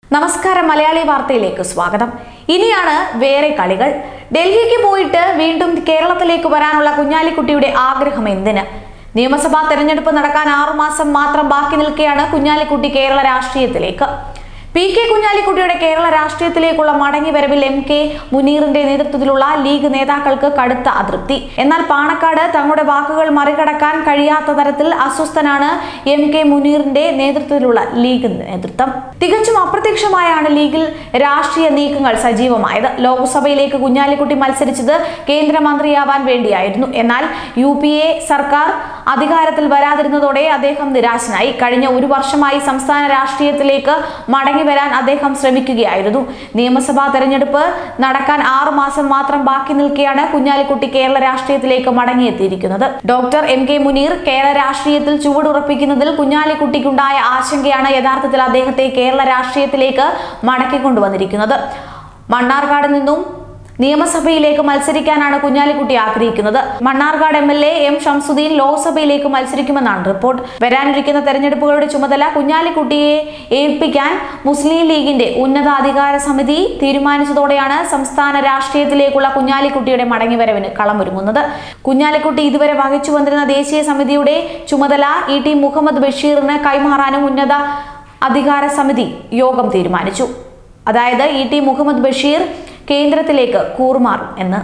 നമസ്കാരം മലയാളി വാർത്തയിലേക്ക് സ്വാഗതം ഇനിയാണ് വേറെ കളികൾ ഡൽഹിക്ക് പോയിട്ട് വീണ്ടും കേരളത്തിലേക്ക് വരാനുള്ള കുഞ്ഞാലിക്കുട്ടിയുടെ ആഗ്രഹം എന്തിന് നിയമസഭാ തെരഞ്ഞെടുപ്പ് നടക്കാൻ ആറുമാസം മാത്രം ബാക്കി നിൽക്കെയാണ് കുഞ്ഞാലിക്കുട്ടി കേരള രാഷ്ട്രീയത്തിലേക്ക് പി കെ കുഞ്ഞാലിക്കുട്ടിയുടെ കേരള രാഷ്ട്രീയത്തിലേക്കുള്ള മടങ്ങിവരവിൽ എം കെ മുനീറിന്റെ നേതൃത്വത്തിലുള്ള ലീഗ് നേതാക്കൾക്ക് കടുത്ത അതൃപ്തി എന്നാൽ പാണക്കാട് തങ്ങളുടെ വാക്കുകൾ മറികടക്കാൻ കഴിയാത്ത തരത്തിൽ അസ്വസ്ഥനാണ് എം കെ മുനീറിന്റെ നേതൃത്വത്തിലുള്ള ലീഗ് നേതൃത്വം തികച്ചും അപ്രത്യക്ഷമായാണ് ലീഗിൽ രാഷ്ട്രീയ നീക്കങ്ങൾ സജീവമായത് ലോക്സഭയിലേക്ക് കുഞ്ഞാലിക്കുട്ടി മത്സരിച്ചത് കേന്ദ്രമന്ത്രിയാവാൻ വേണ്ടിയായിരുന്നു എന്നാൽ യു പി എ സർക്കാർ അധികാരത്തിൽ വരാതിരുന്നതോടെ അദ്ദേഹം നിരാശനായി കഴിഞ്ഞ ഒരു വർഷമായി സംസ്ഥാന രാഷ്ട്രീയത്തിലേക്ക് മടങ്ങി വരാൻ അദ്ദേഹം ശ്രമിക്കുകയായിരുന്നു നിയമസഭാ തെരഞ്ഞെടുപ്പ് നടക്കാൻ ആറു മാസം മാത്രം ബാക്കി നിൽക്കെയാണ് കുഞ്ഞാലിക്കുട്ടി കേരള രാഷ്ട്രീയത്തിലേക്ക് മടങ്ങിയെത്തിയിരിക്കുന്നത് doctor M K Muneer Kerala രാഷ്ട്രീയത്തിൽ ചുവടുറപ്പിക്കുന്നതിൽ കുഞ്ഞാലിക്കുട്ടിക്കുണ്ടായ ആശങ്കയാണ് യഥാർത്ഥത്തിൽ അദ്ദേഹത്തെ കേരള രാഷ്ട്രീയത്തിലേക്ക് മടക്കിക്കൊണ്ടുവന്നിരിക്കുന്നത് മണ്ണാർക്കാട് നിന്നും നിയമസഭയിലേക്ക് മത്സരിക്കാനാണ് കുഞ്ഞാലിക്കുട്ടി ആഗ്രഹിക്കുന്നത് Mannarkkad M L A M Shamsuddin ലോക്സഭയിലേക്ക് മത്സരിക്കുമെന്നാണ് റിപ്പോർട്ട് വരാനിരിക്കുന്ന തെരഞ്ഞെടുപ്പുകളുടെ ചുമതല കുഞ്ഞാലിക്കുട്ടിയെ ഏൽപ്പിക്കാൻ മുസ്ലിം ലീഗിന്റെ ഉന്നതാധികാര സമിതി തീരുമാനിച്ചതോടെയാണ് സംസ്ഥാന രാഷ്ട്രീയത്തിലേക്കുള്ള കുഞ്ഞാലിക്കുട്ടിയുടെ മടങ്ങിവരവിന് കളമൊരുങ്ങുന്നത് കുഞ്ഞാലിക്കുട്ടി ഇതുവരെ വഹിച്ചു വന്നിരുന്ന ദേശീയ സമിതിയുടെ ചുമതല ഇ ടി മുഹമ്മദ് ബഷീറിന് കൈമാറാനും ഉന്നത അധികാര സമിതി യോഗം തീരുമാനിച്ചു അതായത് ഇ ടി മുഹമ്മദ് ബഷീർ കേന്ദ്രത്തിലേക്ക് കൂറുമാറും എന്ന്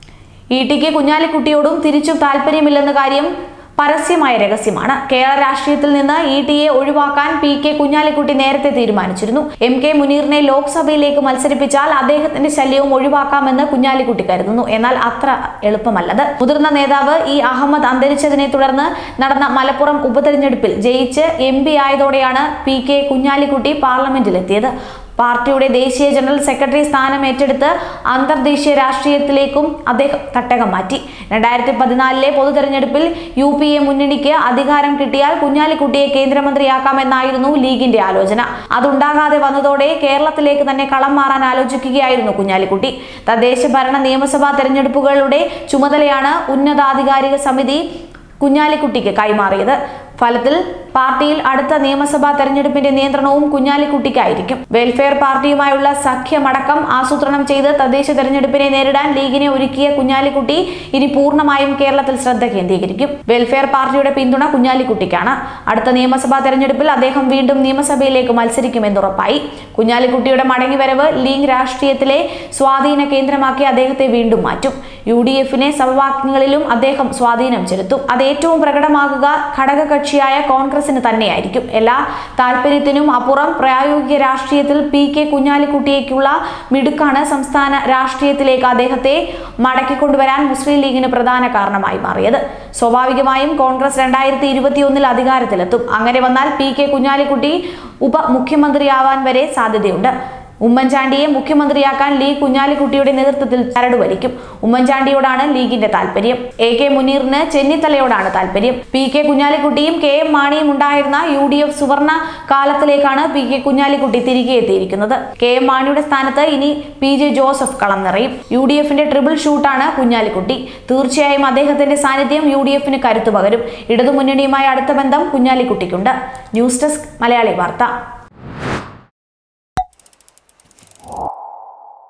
ഇ ടിക്ക് കുഞ്ഞാലിക്കുട്ടിയോടും തിരിച്ചും താല്പര്യമില്ലെന്ന കാര്യം പരസ്യമായ രഹസ്യമാണ് കേരള രാഷ്ട്രീയത്തിൽ നിന്ന് ഇ ടിയെ ഒഴിവാക്കാൻ പി കെ കുഞ്ഞാലിക്കുട്ടി നേരത്തെ തീരുമാനിച്ചിരുന്നു എം കെ മുനീറിനെ ലോക്സഭയിലേക്ക് മത്സരിപ്പിച്ചാൽ അദ്ദേഹത്തിന്റെ ശല്യവും ഒഴിവാക്കാമെന്ന് കുഞ്ഞാലിക്കുട്ടി കരുതുന്നു എന്നാൽ അത്ര എളുപ്പമല്ലത് മുതിർന്ന നേതാവ് ഇ അഹമ്മദ് അന്തരിച്ചതിനെ തുടർന്ന് നടന്ന മലപ്പുറം ഉപതെരഞ്ഞെടുപ്പിൽ ജയിച്ച് എം പി ആയതോടെയാണ് പി കെ കുഞ്ഞാലിക്കുട്ടി പാർലമെന്റിലെത്തിയത് പാർട്ടിയുടെ ദേശീയ ജനറൽ സെക്രട്ടറി സ്ഥാനം ഏറ്റെടുത്ത് അന്തർദേശീയ രാഷ്ട്രീയത്തിലേക്കും അദ്ദേഹം തട്ടകം മാറ്റി രണ്ടായിരത്തി പതിനാലിലെ പൊതു തെരഞ്ഞെടുപ്പിൽ യു പി എ മുന്നണിക്ക് അധികാരം കിട്ടിയാൽ കുഞ്ഞാലിക്കുട്ടിയെ കേന്ദ്രമന്ത്രിയാക്കാമെന്നായിരുന്നു ലീഗിന്റെ ആലോചന അതുണ്ടാകാതെ വന്നതോടെ കേരളത്തിലേക്ക് തന്നെ കളം മാറാൻ ആലോചിക്കുകയായിരുന്നു കുഞ്ഞാലിക്കുട്ടി തദ്ദേശ ഭരണ നിയമസഭാ തെരഞ്ഞെടുപ്പുകളുടെ ചുമതലയാണ് ഉന്നതാധികാരിക സമിതി കുഞ്ഞാലിക്കുട്ടിക്ക് കൈമാറിയത് ഫലത്തിൽ പാർട്ടിയിൽ അടുത്ത നിയമസഭാ തെരഞ്ഞെടുപ്പിന്റെ നിയന്ത്രണവും കുഞ്ഞാലിക്കുട്ടിക്കായിരിക്കും വെൽഫെയർ പാർട്ടിയുമായുള്ള സഖ്യമടക്കം ആസൂത്രണം ചെയ്ത് തദ്ദേശ തെരഞ്ഞെടുപ്പിനെ നേരിടാൻ ലീഗിനെ ഒരുക്കിയ കുഞ്ഞാലിക്കുട്ടി ഇനി പൂർണ്ണമായും കേരളത്തിൽ ശ്രദ്ധ കേന്ദ്രീകരിക്കും വെൽഫെയർ പാർട്ടിയുടെ പിന്തുണ കുഞ്ഞാലിക്കുട്ടിക്കാണ് അടുത്ത നിയമസഭാ തെരഞ്ഞെടുപ്പിൽ അദ്ദേഹം വീണ്ടും നിയമസഭയിലേക്ക് മത്സരിക്കുമെന്നുറപ്പായി കുഞ്ഞാലിക്കുട്ടിയുടെ മടങ്ങിവരവ് ലീഗ് രാഷ്ട്രീയത്തിലെ സ്വാധീന കേന്ദ്രമാക്കി അദ്ദേഹത്തെ വീണ്ടും മാറ്റും യു ഡി എഫിനെ സമവാക്യങ്ങളിലും അദ്ദേഹം സ്വാധീനം ചെലുത്തും അത് ഏറ്റവും പ്രകടമാകുക ഘടകകക്ഷിയായ കോൺഗ്രസിന് തന്നെയായിരിക്കും എല്ലാ താല്പര്യത്തിനും അപ്പുറം പ്രായോഗിക രാഷ്ട്രീയത്തിൽ പി കെ കുഞ്ഞാലിക്കുട്ടിയേക്കുള്ള മിടുക്കാണ് സംസ്ഥാന രാഷ്ട്രീയത്തിലേക്ക് അദ്ദേഹത്തെ മടക്കിക്കൊണ്ടുവരാൻ മുസ്ലിം ലീഗിന് പ്രധാന കാരണമായി മാറിയത് സ്വാഭാവികമായും കോൺഗ്രസ് രണ്ടായിരത്തി ഇരുപത്തിയൊന്നിൽ അധികാരത്തിലെത്തും അങ്ങനെ വന്നാൽ പി കെ കുഞ്ഞാലിക്കുട്ടി ഉപമുഖ്യമന്ത്രിയാവാൻ വരെ സാധ്യതയുണ്ട് ഉമ്മൻചാണ്ടിയെ മുഖ്യമന്ത്രിയാക്കാൻ ലീഗ് കുഞ്ഞാലിക്കുട്ടിയുടെ നേതൃത്വത്തിൽ ചരട് വലിക്കും ഉമ്മൻചാണ്ടിയോടാണ് ലീഗിന്റെ താല്പര്യം എ കെ മുനീറിന് ചെന്നിത്തലയോടാണ് താല്പര്യം പി കെ കുഞ്ഞാലിക്കുട്ടിയും കെ എം മാണിയും ഉണ്ടായിരുന്ന യു ഡി എഫ് സുവർണ കാലത്തിലേക്കാണ് പി കെ കുഞ്ഞാലിക്കുട്ടി തിരികെ എത്തിയിരിക്കുന്നത് കെ എം മാണിയുടെ സ്ഥാനത്ത് ഇനി പി ജെ ജോസഫ് കളം നിറയും യു ഡി എഫിന്റെ ട്രിപ്പിൾ ഷൂട്ടാണ് കുഞ്ഞാലിക്കുട്ടി തീർച്ചയായും അദ്ദേഹത്തിന്റെ സാന്നിധ്യം യു ഡി എഫിന് കരുത്തു പകരും ഇടതുമുന്നണിയുമായി അടുത്ത ബന്ധം കുഞ്ഞാലിക്കുട്ടിക്കുണ്ട് ന്യൂസ് ഡെസ്ക് മലയാളി വാർത്ത